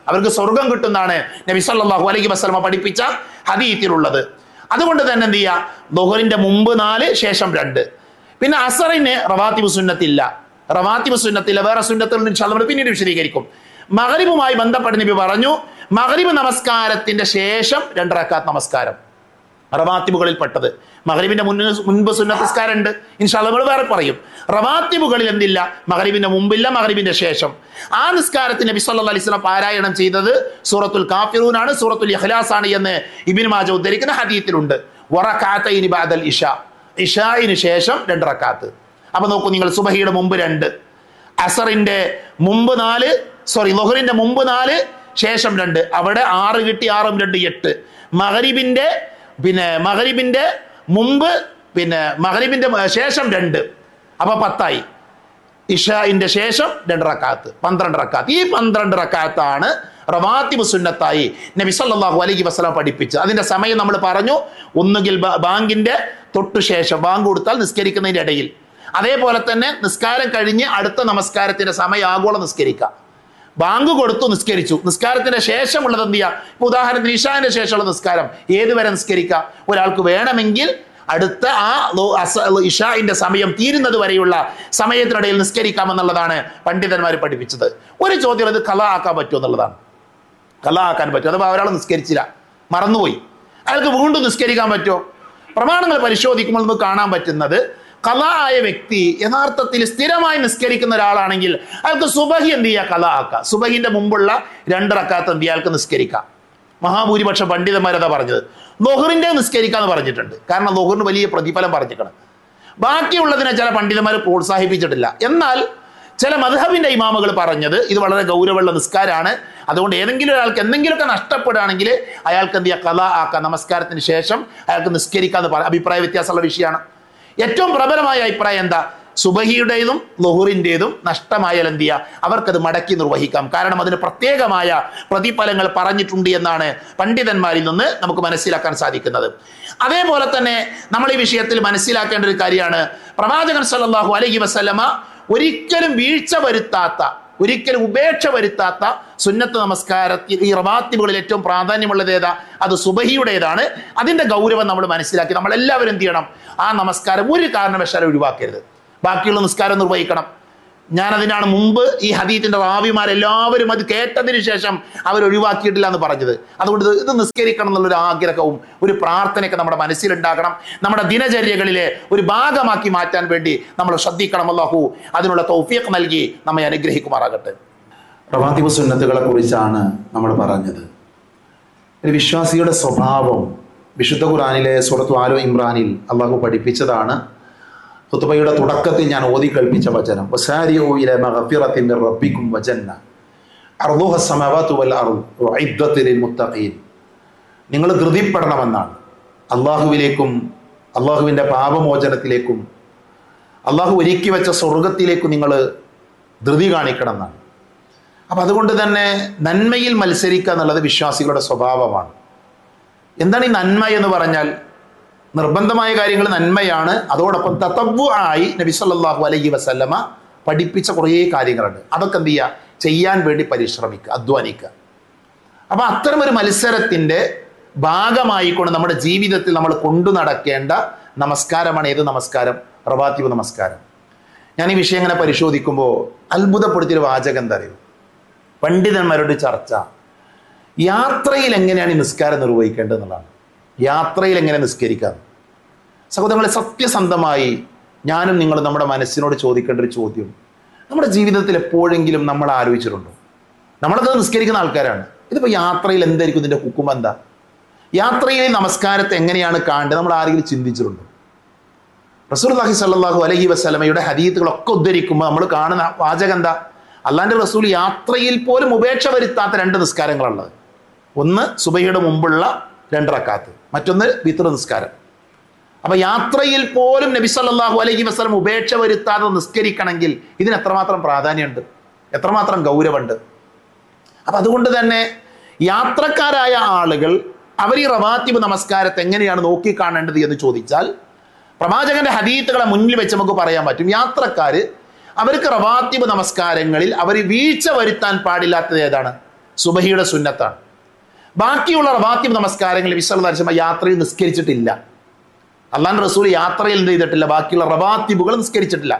A: അവർക്ക് സ്വർഗം കിട്ടുന്നതാണ് നബി സല്ലല്ലാഹു അലൈഹി വസല്ലമ പഠിപ്പിച്ച ഹദീത്തിലുള്ളത് അതുകൊണ്ട് തന്നെ എന്ത് ചെയ്യുക ദുഹറിന്റെ മുമ്പ് നാല് ശേഷം രണ്ട് പിന്നെ അസറിന് റവാത്തിബ് സുന്നത്തില്ല റവാത്തിബ് സുന്നത്തില്ല വേറെ സുന്നത്തുകൾ ഇൻഷാല്ലാ നമ്മൾ പിന്നീട് വിശദീകരിക്കും മഗ്രിബുമായി ബന്ധപ്പെട്ട് നബി പറഞ്ഞു മഗ്രിബ് നമസ്കാരത്തിന്റെ ശേഷം രണ്ട് റക്കാത്ത് നമസ്കാരം റവാത്തിബുകളിൽ പെട്ടത് മഗ്രിബിന്റെ മുന്ന് മുൻപ് സുന്നത്തസ്കാരം ഉണ്ട് ഇൻഷാല്ല നമ്മൾ വേറെ പറയും റവാത്തിബുകളിൽ എന്തില്ല മഗ്രിബിന്റെ മുമ്പില്ല മഗ്രിബിന്റെ ശേഷം ആ നിസ്കാരത്തിന് നബി സല്ലല്ലാഹു അലൈഹി വസല്ലം പാരായണം ചെയ്തത് സൂറത്തുൽ കാഫിറൂനാണ് സൂറത്തുൽ ഇഖ്ലാസ് ആണ് എന്ന് ഇബ്നു മാജ ഉദ്ധരിക്കുന്ന ഹദീത്തിലുണ്ട് വറകാത്തൈനി ബഅദൽ ഇഷ ഇഷായിന് ശേഷം രണ്ട് റക്കാത്ത് അപ്പൊ നോക്കൂ നിങ്ങൾ സുബഹിയുടെ മുമ്പ് രണ്ട് അസറിന്റെ മുമ്പ് നാല് സോറി ലൊഹറിന്റെ മുമ്പ് നാല് ശേഷം രണ്ട് അവിടെ ആറ് കിട്ടി ആറും രണ്ട് എട്ട് മഹരിബിന്റെ പിന്നെ മഹരിബിന്റെ മുമ്പ് പിന്നെ മഹരിബിന്റെ ശേഷം രണ്ട് അപ്പൊ പത്തായി ഇഷായിന്റെ ശേഷം രണ്ട് റക്കാത്ത് പന്ത്രണ്ട് റക്കാത്ത് ഈ പന്ത്രണ്ട് റക്കാത്താണ് റവാത്തിബ് സുന്നത്തായി നബി സല്ലല്ലാഹു അലൈഹി വസല്ലം പഠിപ്പിച്ചത് അതിന്റെ സമയം നമ്മൾ പറഞ്ഞു ഒന്നുകിൽ ബ- ബാങ്കിന്റെ തൊട്ടു ശേഷം ബാങ്ക് കൊടുത്താൽ നിസ്കരിക്കുന്നതിന്റെ ഇടയിൽ അതേപോലെ തന്നെ നിസ്കാരം കഴിഞ്ഞ് അടുത്ത നമസ്കാരത്തിന്റെ സമയം ആഗോളം നിസ്കരിക്കാം ബാങ്ക് കൊടുത്തു നിസ്കരിച്ചു നിസ്കാരത്തിന്റെ ശേഷമുള്ളത് എന്ത് ചെയ്യാം ഇപ്പൊ ഉദാഹരണത്തിന് ഇഷാന്റെ ശേഷമുള്ള നിസ്കാരം ഏതുവരെ നിസ്കരിക്കാം ഒരാൾക്ക് വേണമെങ്കിൽ അടുത്ത ആ ലോ- അസ- ഇഷാന്റെ സമയം തീരുന്നത് വരെയുള്ള സമയത്തിനിടയിൽ നിസ്കരിക്കാമെന്നുള്ളതാണ് പണ്ഡിതന്മാർ പഠിപ്പിച്ചത് ഒരു ചോദ്യം അത് കല ആക്കാൻ പറ്റുമോ എന്നുള്ളതാണ് കല ആക്കാൻ പറ്റും അഥവാ ഒരാൾ നിസ്കരിച്ചില്ല മറന്നുപോയി അയാൾക്ക് വീണ്ടും നിസ്കരിക്കാൻ പറ്റുമോ പ്രമാണങ്ങൾ പരിശോധിക്കുമ്പോൾ നമുക്ക് കാണാൻ പറ്റുന്നത് കല ആയ വ്യക്തി യഥാർത്ഥത്തിൽ സ്ഥിരമായി നിസ്കരിക്കുന്ന ഒരാളാണെങ്കിൽ അയാൾക്ക് സുബഹി എന്ത് ചെയ്യുക കല ആക്കുക സുബഹിന്റെ മുമ്പുള്ള രണ്ട് റക്കാത്ത് എന്ത് ചെയ്യുക അയാൾക്ക് നിസ്കരിക്കാം മഹാഭൂരിപക്ഷ പണ്ഡിതന്മാരതാ പറഞ്ഞത് ലൊഹറിന്റെ നിസ്കരിക്കാന്ന് പറഞ്ഞിട്ടുണ്ട് കാരണം ലൊഹറിന് വലിയ പ്രതിഫലം പറഞ്ഞിരിക്കണം ബാക്കിയുള്ളതിനെ ചില പണ്ഡിതന്മാർ പ്രോത്സാഹിപ്പിച്ചിട്ടില്ല എന്നാൽ ചില മധുഹബിന്റെ ഇമാമുകൾ പറഞ്ഞത് ഇത് വളരെ ഗൗരവമുള്ള നിസ്കാരമാണ് അതുകൊണ്ട് ഏതെങ്കിലും ഒരാൾക്ക് എന്തെങ്കിലുമൊക്കെ നഷ്ടപ്പെടുകയാണെങ്കിൽ അയാൾക്ക് എന്ത് ചെയ്യുക കല ആക്കാം നമസ്കാരത്തിന് ശേഷം അയാൾക്ക് നിസ്കരിക്കാന്ന് പറ അഭിപ്രായ വ്യത്യാസമുള്ള വിഷയമാണ് ഏറ്റവും പ്രബലമായ അഭിപ്രായം എന്താ സുബഹിയുടേതും ലൊഹുറിൻ്റെതും നഷ്ടമായാൽ എന്ത് ചെയ്യുക അവർക്കത് മടക്കി നിർവഹിക്കാം കാരണം അതിന് പ്രത്യേകമായ പ്രതിഫലങ്ങൾ പറഞ്ഞിട്ടുണ്ട് എന്നാണ് പണ്ഡിതന്മാരിൽ നിന്ന് നമുക്ക് മനസ്സിലാക്കാൻ സാധിക്കുന്നത് അതേപോലെ തന്നെ നമ്മൾ ഈ വിഷയത്തിൽ മനസ്സിലാക്കേണ്ട ഒരു കാര്യമാണ് പ്രവാചകൻ സല്ലല്ലാഹു അലൈഹി വസല്ലമ ഒരിക്കലും വീഴ്ച വരുത്താത്ത ഒരിക്കലും ഉപേക്ഷ വരുത്താത്ത സുന്നത്ത് നമസ്കാരത്തിൽ ഈ റവാത്തിബുകളിൽ ഏറ്റവും പ്രാധാന്യമുള്ളത് ഏതാ അത് സുബഹിയുടേതാണ് അതിന്റെ ഗൗരവം നമ്മൾ മനസ്സിലാക്കി നമ്മൾ എല്ലാവരും എന്ത് ചെയ്യണം ആ നമസ്കാരം ഒരു കാരണവശാലും ഒഴിവാക്കരുത് ബാക്കിയുള്ള നിസ്കാരം നിർവഹിക്കണം ഞാൻ അതിനാണ് മുമ്പ് ഈ ഹദീത്തിന്റെ റാവിമാരെല്ലാവരും അത് കേട്ടതിന് ശേഷം അവർ ഒഴിവാക്കിയിട്ടില്ല എന്ന് പറഞ്ഞത് അതുകൊണ്ട് ഇത് ഇത് നിസ്കരിക്കണം എന്നുള്ളൊരു ആഗ്രഹവും ഒരു പ്രാർത്ഥനയൊക്കെ നമ്മുടെ മനസ്സിലുണ്ടാകണം നമ്മുടെ ദിനചര്യകളിലെ ഒരു ഭാഗമാക്കി മാറ്റാൻ വേണ്ടി നമ്മൾ ശ്രദ്ധിക്കണം അല്ലാഹു അതിനുള്ള തൗഫീഖ് നൽകി നമ്മെ അനുഗ്രഹിക്കുമാറാകട്ടെ
B: റവാത്തിബ് സുന്നത്തുകളെ കുറിച്ചാണ് നമ്മൾ പറഞ്ഞത് ഒരു വിശ്വാസിയുടെ സ്വഭാവം വിശുദ്ധ ഖുറാനിലെ സുറത്തു ആലോ ഇമ്രാനിൽ അള്ളാഹു പഠിപ്പിച്ചതാണ് ഖുത്ബയുടെ തുടക്കത്തിൽ ഞാൻ ഓതി കൽപ്പിച്ച വചനം വസാരിഊ ഇലാ മഗ്ഫിറത്തിൻ മിർ റബ്ബിക്കും വജന്ന അർദുഹ സമവാതു വൽ അർദ് ഉഇദ്ദത്ത് ലിൽ മുത്തഖീൻ നിങ്ങൾ ധൃതിപ്പെടണമെന്നാണ് അള്ളാഹുവിലേക്കും അള്ളാഹുവിൻ്റെ പാപമോചനത്തിലേക്കും അള്ളാഹു ഒരുക്കി വെച്ച സ്വർഗത്തിലേക്കും നിങ്ങൾ ധൃതി കാണിക്കണം എന്നാണ് അപ്പം അതുകൊണ്ട് തന്നെ നന്മയിൽ മത്സരിക്കുക എന്നുള്ളത് വിശ്വാസികളുടെ സ്വഭാവമാണ് എന്താണ് ഈ നന്മ എന്ന് പറഞ്ഞാൽ നിർബന്ധമായ കാര്യങ്ങൾ നന്മയാണ് അതോടൊപ്പം തത്തവ്വു ആയി നബി സല്ലല്ലാഹു അലൈഹി വസല്ലമ പഠിപ്പിച്ച കുറേ കാര്യങ്ങളുണ്ട് അതൊക്കെ എന്ത് ചെയ്യുക ചെയ്യാൻ വേണ്ടി പരിശ്രമിക്കുക അധ്വാനിക്കുക അപ്പം അത്തരം ഒരു മത്സരത്തിൻ്റെ ഭാഗമായിക്കൊണ്ട് നമ്മുടെ ജീവിതത്തിൽ നമ്മൾ കൊണ്ടു നടക്കേണ്ട നമസ്കാരമാണ് ഏത് നമസ്കാരം റവാത്തിബ് നമസ്കാരം ഞാൻ ഈ വിഷയം ഇങ്ങനെ പരിശോധിക്കുമ്പോൾ അത്ഭുതപ്പെടുത്തിയൊരു വാചകം എന്താ അറിയോ പണ്ഡിതന്മാരുടെ ചർച്ച യാത്രയിൽ എങ്ങനെയാണ് ഈ നിസ്കാരം നിർവഹിക്കേണ്ടത് എന്നുള്ളതാണ് യാത്രയിൽ എങ്ങനെ നിസ്കരിക്കാം സഹോദരങ്ങളെ സത്യസന്ധമായി ഞാനും നിങ്ങളും നമ്മുടെ മനസ്സിനോട് ചോദിക്കേണ്ട ഒരു ചോദ്യം നമ്മുടെ ജീവിതത്തിൽ എപ്പോഴെങ്കിലും നമ്മൾ ആലോചിച്ചിട്ടുണ്ടോ നമ്മളൊക്കെ നിസ്കരിക്കുന്ന ആൾക്കാരാണ് ഇതിപ്പോൾ യാത്രയിൽ എന്തായിരിക്കും ഇതിൻ്റെ ഹുക്കും എന്താ യാത്രയിലെ നമസ്കാരത്തെ എങ്ങനെയാണ് കാണേണ്ടത് നമ്മൾ ആരെങ്കിലും ചിന്തിച്ചിട്ടുണ്ടോ റസൂൽഹി സല്ലാഹു അലഹി വസ്ലമയുടെ ഹദീത്തുകളൊക്കെ ഉദ്ധരിക്കുമ്പോൾ നമ്മൾ കാണുന്ന വാചകം എന്താ അള്ളാന്റെ റസൂൽ യാത്രയിൽ പോലും ഉപേക്ഷ വരുത്താത്ത രണ്ട് നിസ്കാരങ്ങളുള്ളത് ഒന്ന് സുബൈയുടെ മുമ്പുള്ള രണ്ട് റക്കാത്ത് മറ്റൊന്ന് വിത്ര നിസ്കാരം അപ്പൊ യാത്രയിൽ പോലും നബി സല്ലല്ലാഹു അലൈഹി വസല്ലം ഉപേക്ഷ വരുത്താതെ നിസ്കരിക്കണമെങ്കിൽ ഇതിന് എത്രമാത്രം പ്രാധാന്യമുണ്ട് എത്രമാത്രം ഗൗരവമുണ്ട് അപ്പൊ അതുകൊണ്ട് തന്നെ യാത്രക്കാരായ ആളുകൾ അവർ ഈ റവാത്തിബ് നമസ്കാരത്തെ എങ്ങനെയാണ് നോക്കിക്കാണേണ്ടത് എന്ന് ചോദിച്ചാൽ പ്രവാചകന്റെ ഹദീത്തുകളെ മുന്നിൽ വെച്ച് നമുക്ക് പറയാൻ പറ്റും യാത്രക്കാര് അവർക്ക് റവാത്തിബ് നമസ്കാരങ്ങളിൽ അവർ വീഴ്ച വരുത്താൻ പാടില്ലാത്തത് ഏതാണ്
A: സുബഹിയുടെ സുന്നത്താണ് ബാക്കിയുള്ള റവാത്തിബ് നമസ്കാരങ്ങൾ വിശ്വ യാത്രയിൽ നിസ്കരിച്ചിട്ടില്ല അള്ളാൻ റസൂൽ യാത്രയിൽ എന്ത് ചെയ്തിട്ടില്ല ബാക്കിയുള്ള റവാത്തിബുകൾ നിസ്കരിച്ചിട്ടില്ല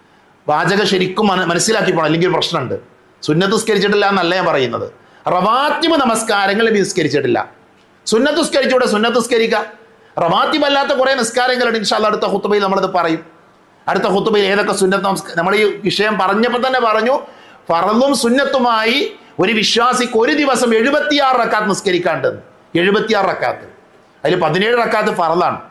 A: വാചക ശരിക്കും മന- മനസ്സിലാക്കി പോകണം അല്ലെങ്കിൽ ഒരു പ്രശ്നമുണ്ട് സുന്നത്ത് നിസ്കരിച്ചിട്ടില്ല എന്നല്ല ഞാൻ പറയുന്നത് റവാത്തിബ് നമസ്കാരങ്ങൾ നബി നിസ്കരിച്ചിട്ടില്ല സുന്നത്ത് നിസ്കരിച്ചൂടെ സുന്നത്ത് നിസ്കരിക്കുക റവാത്തിബ് അല്ലാത്ത കുറേ നിസ്കാരങ്ങളുണ്ട് ഇൻഷാല്ല അടുത്ത ഹുത്തുബയിൽ നമ്മളത് പറയും അടുത്ത ഹുത്തുബയിൽ ഏതൊക്കെ സുന്നത്ത് നമസ്കാരം നമ്മൾ ഈ വിഷയം പറഞ്ഞപ്പോൾ തന്നെ പറഞ്ഞു ഫറലും സുന്നത്തുമായി ഒരു വിശ്വാസിക്ക് ഒരു ദിവസം എഴുപത്തിയാറ് റക്കാത്ത് നിസ്കരിക്കാണ്ടെന്ന് എഴുപത്തിയാറ് റക്കാത്ത് അതിൽ പതിനേഴ് റക്കാത്ത് ഫറലാണ്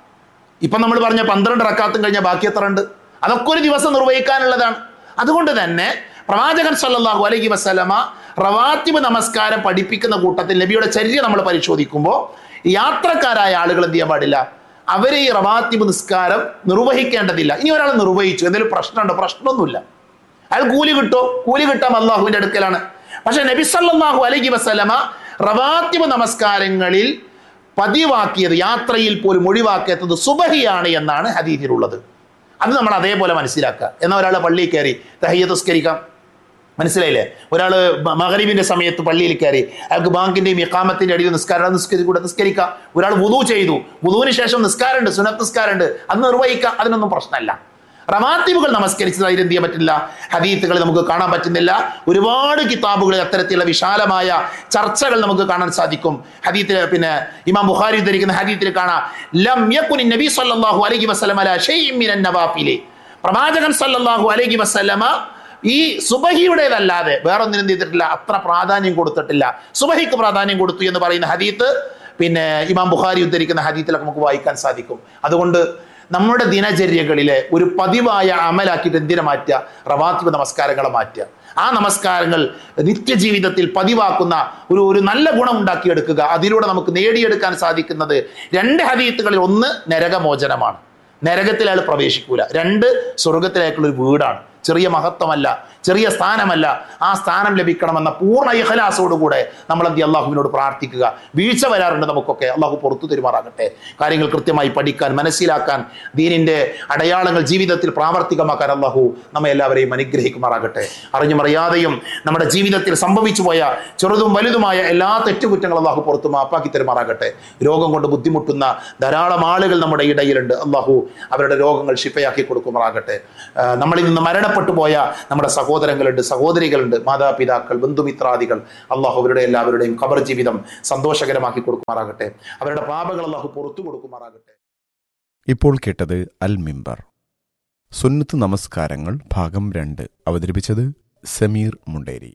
A: ഇപ്പം നമ്മൾ പറഞ്ഞ പന്ത്രണ്ട് റക്കാത്തും കഴിഞ്ഞ ബാക്കി എത്ര ഉണ്ട് അതൊക്കെ ഒരു ദിവസം നിർവഹിക്കാനുള്ളതാണ് അതുകൊണ്ട് തന്നെ പ്രവാചകൻ സല്ലല്ലാഹു അലൈഹി വസല്ലമ റവാത്തിബ് നമസ്കാരം പഠിപ്പിക്കുന്ന കൂട്ടത്തിൽ നബിയുടെ ചര്യ നമ്മൾ പരിശോധിക്കുമ്പോൾ യാത്രക്കാരായ ആളുകൾ എന്ത് ചെയ്യാൻ പാടില്ല അവരെ ഈ റവാത്തിബ് നിസ്കാരം നിർവഹിക്കേണ്ടതില്ല ഇനി ഒരാൾ നിർവഹിച്ചു എന്തെങ്കിലും പ്രശ്നമുണ്ടോ പ്രശ്നമൊന്നുമില്ല അയാൾ കൂലി കിട്ടോ കൂലി കിട്ടാം അള്ളാഹുവിന്റെ അടുക്കലാണ് പക്ഷെ നബി സല്ലല്ലാഹു അലൈഹി വസല്ലമ റവാത്തിബ് നമസ്കാരങ്ങളിൽ പതിവാക്കിയത് യാത്രയിൽ പോലും ഒഴിവാക്കിയത് സുബഹിയാണ് എന്നാണ് ഹദീസിലുള്ളത് അത് നമ്മൾ അതേപോലെ മനസ്സിലാക്കുക എന്നാൽ ഒരാൾ പള്ളിയിൽ കയറി തഹയ്യ തുസ്കരിക്കാം മനസ്സിലായില്ലേ ഒരാൾ മകരീബിന്റെ സമയത്ത് പള്ളിയിൽ കയറി അയാൾക്ക് ബാങ്കിന്റെയും ഇക്കാമത്തിന്റെ അടിയിൽ നിസ്കാരം നിസ്കരി കൂടെ നിസ്കരിക്കാം ഒരാൾ വുതു ചെയ്തു വുതുവിന് ശേഷം നിസ്കാരമുണ്ട് സുനത്ത് നിസ്കാരമുണ്ട് അത് നിർവഹിക്കാം അതിനൊന്നും പ്രശ്നമല്ല റവാത്തിബുകൾ നമസ്കരിച്ചത് അതിൽ എന്ത് ചെയ്യാൻ പറ്റില്ല ഹദീത്തുകൾ നമുക്ക് കാണാൻ പറ്റുന്നില്ല ഒരുപാട് കിതാബുകളിൽ അത്തരത്തിലുള്ള വിശാലമായ ചർച്ചകൾ നമുക്ക് കാണാൻ സാധിക്കും ഹദീത്തിൽ പിന്നെ ഇമാം ബുഖാരി ധരിക്കുന്ന ഹദീത്തിൽ കാണാം ലം യകുനി നബി സല്ലല്ലാഹു അലൈഹി വസല്ലം അലാ ഷൈഇൻ മിനൻ നവാഫിലി പ്രവാചകൻ സല്ലല്ലാഹു അലൈഹി വസല്ലമ ഈ സുബഹിയുടേതല്ലാതെ വേറൊന്നിനും എന്ത് ചെയ്തിട്ടില്ല അത്ര പ്രാധാന്യം കൊടുത്തിട്ടില്ല സുബഹിക്ക് പ്രാധാന്യം കൊടുത്തു എന്ന് പറയുന്ന ഹദീത്ത് പിന്നെ ഇമാം ബുഖാരി ഉദ്ധരിക്കുന്ന ഹദീത്തിലൊക്കെ നമുക്ക് വായിക്കാൻ സാധിക്കും അതുകൊണ്ട് നമ്മുടെ ദിനചര്യകളിലെ ഒരു പതിവായ അമലാക്കിയിട്ട് എന്തിനെ മാറ്റുക റവാത്തിബ് നമസ്കാരങ്ങളെ മാറ്റുക ആ നമസ്കാരങ്ങൾ നിത്യജീവിതത്തിൽ പതിവാക്കുന്ന ഒരു ഒരു നല്ല ഗുണം ഉണ്ടാക്കിയെടുക്കുക അതിലൂടെ നമുക്ക് നേടിയെടുക്കാൻ സാധിക്കുന്നത് രണ്ട് ഹദീത്തുകളിൽ ഒന്ന് നരകമോചനമാണ് നരകത്തിൽ അയാൾ പ്രവേശിക്കൂല രണ്ട് സ്വർഗത്തിലേക്കുള്ള ഒരു വീടാണ് ചെറിയ മഹത്വമല്ല ചെറിയ സ്ഥാനമല്ല ആ സ്ഥാനം ലഭിക്കണമെന്ന പൂർണ്ണ ഇഹലാസോടുകൂടെ നമ്മൾ എന്ത് അള്ളാഹുവിനോട് പ്രാർത്ഥിക്കുക വീഴ്ച വരാറുണ്ട് നമുക്കൊക്കെ അള്ളാഹു പുറത്തു തരുമാറാകട്ടെ കാര്യങ്ങൾ കൃത്യമായി പഠിക്കാൻ മനസ്സിലാക്കാൻ ദീനിന്റെ അടയാളങ്ങൾ ജീവിതത്തിൽ പ്രാവർത്തികമാക്കാൻ അള്ളാഹു നമ്മെ എല്ലാവരെയും അനുഗ്രഹിക്കുമാറാകട്ടെ അറിഞ്ഞും അറിയാതെയും നമ്മുടെ ജീവിതത്തിൽ സംഭവിച്ചു പോയ ചെറുതും വലുതുമായ എല്ലാ തെറ്റുകുറ്റങ്ങളും അള്ളാഹു പുറത്തു മാപ്പാക്കി തരുമാറാകട്ടെ രോഗം കൊണ്ട് ബുദ്ധിമുട്ടുന്ന ധാരാളം ആളുകൾ നമ്മുടെ ഇടയിലുണ്ട് അള്ളാഹു അവരുടെ രോഗങ്ങൾ ശിഫയാക്കി കൊടുക്കുമാറാകട്ടെ ആ, നമ്മളിൽ നിന്ന് മരണപ്പെട്ടു പോയ നമ്മുടെ സഹോദരങ്ങളുണ്ട് സഹോദരികളുണ്ട് മാതാപിതാക്കൾ ബന്ധുമിത്രാദികൾ അള്ളാഹു അവരുടെ എല്ലാവരുടെയും ഖബർ ജീവിതം സന്തോഷകരമാക്കി കൊടുക്കുമാറാകട്ടെ അവരുടെ പാപങ്ങൾ അള്ളാഹു പുറത്തു കൊടുക്കുമാറാകട്ടെ
C: ഇപ്പോൾ കേട്ടത് അൽ മിമ്പർ സുന്നത്ത് നമസ്കാരങ്ങൾ ഭാഗം രണ്ട് അവതരിപ്പിച്ചത് സമീർ മുണ്ടേരി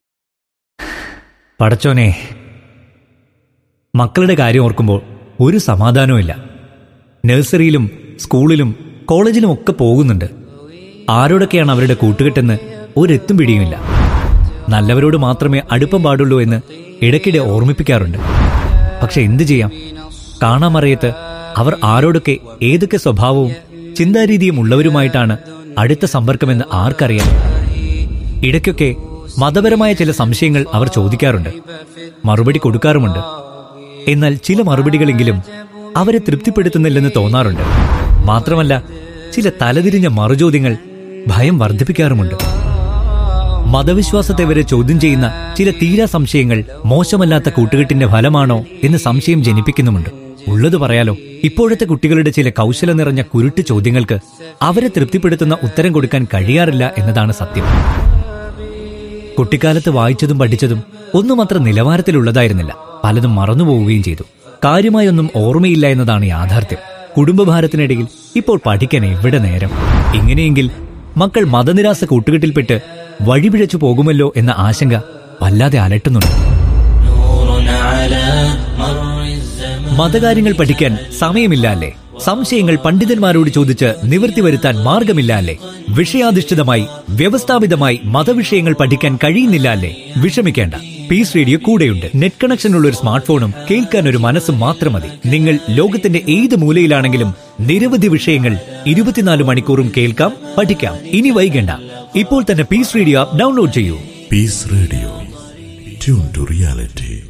D: പടച്ചോനെ മക്കളുടെ കാര്യം ഓർക്കുമ്പോൾ ഒരു സമാധാനവുമില്ല നഴ്സറിയിലും സ്കൂളിലും കോളേജിലും ഒക്കെ പോകുന്നുണ്ട് ആരോടൊക്കെയാണ് അവരുടെ കൂട്ടുകെട്ടെന്ന് ഒരെത്തും പിടിയുമില്ല നല്ലവരോട് മാത്രമേ അടുപ്പം പാടുള്ളൂ എന്ന് ഇടയ്ക്കിടെ ഓർമ്മിപ്പിക്കാറുണ്ട് പക്ഷെ എന്തു ചെയ്യാം കാണാമറിയത്ത് അവർ ആരോടൊക്കെ ഏതൊക്കെ സ്വഭാവവും ചിന്താരീതിയും ഉള്ളവരുമായിട്ടാണ് അടുത്ത സമ്പർക്കമെന്ന് ആർക്കറിയാം ഇടയ്ക്കൊക്കെ മതപരമായ ചില സംശയങ്ങൾ അവർ ചോദിക്കാറുണ്ട് മറുപടി കൊടുക്കാറുമുണ്ട് എന്നാൽ ചില മറുപടികളെങ്കിലും അവരെ തൃപ്തിപ്പെടുത്തുന്നില്ലെന്ന് തോന്നാറുണ്ട് മാത്രമല്ല ചില തലതിരിഞ്ഞ മറുചോദ്യങ്ങൾ ഭയം വർദ്ധിപ്പിക്കാറുമുണ്ട് മതവിശ്വാസത്തെ വരെ ചോദ്യം ചെയ്യുന്ന ചില തീരാ സംശയങ്ങൾ മോശമല്ലാത്ത കൂട്ടുകെട്ടിന്റെ ഫലമാണോ എന്ന് സംശയം ജനിപ്പിക്കുന്നുമുണ്ട് ഉള്ളത് പറയാലോ ഇപ്പോഴത്തെ കുട്ടികളുടെ ചില കൗശലം നിറഞ്ഞ കുരുട്ട് ചോദ്യങ്ങൾക്ക് അവരെ തൃപ്തിപ്പെടുത്തുന്ന ഉത്തരം കൊടുക്കാൻ കഴിയാറില്ല എന്നതാണ് സത്യം കുട്ടിക്കാലത്ത് വായിച്ചതും പഠിച്ചതും ഒന്നും അത്ര നിലവാരത്തിലുള്ളതായിരുന്നില്ല പലതും മറന്നുപോവുകയും ചെയ്തു കാര്യമായൊന്നും ഓർമ്മയില്ല എന്നതാണ് യാഥാർത്ഥ്യം കുടുംബഭാരത്തിനിടയിൽ ഇപ്പോൾ പഠിക്കാൻ എവിടെ നേരം ഇങ്ങനെയെങ്കിൽ മക്കൾ മതനിരാസ കൂട്ടുകെട്ടിൽപ്പെട്ട് വഴിപിഴച്ചു പോകുമല്ലോ എന്ന ആശങ്ക വല്ലാതെ അലട്ടുന്നുണ്ട് മതകാര്യങ്ങൾ പഠിക്കാൻ സമയമില്ല അല്ലേ സംശയങ്ങൾ പണ്ഡിതന്മാരോട് ചോദിച്ച് നിവൃത്തി വരുത്താൻ മാർഗമില്ല അല്ലേ വിഷയാധിഷ്ഠിതമായി വ്യവസ്ഥാപിതമായി മതവിഷയങ്ങൾ പഠിക്കാൻ കഴിയുന്നില്ല അല്ലേ വിഷമിക്കേണ്ട പീസ് റേഡിയോ കൂടെയുണ്ട് നെറ്റ് കണക്ഷൻ ഉള്ള ഒരു സ്മാർട്ട് ഫോണും കേൾക്കാൻ ഒരു മനസ്സും മാത്രം മതി നിങ്ങൾ ലോകത്തിന്റെ ഏത് മൂലയിലാണെങ്കിലും നിരവധി വിഷയങ്ങൾ ഇരുപത്തിനാല് മണിക്കൂറും കേൾക്കാം പഠിക്കാം ഇനി വൈകണ്ട ഇപ്പോൾ തന്നെ പീസ് റേഡിയോ ആപ്പ് ഡൗൺലോഡ് ചെയ്യൂ
E: Peace Radio. Tune to reality.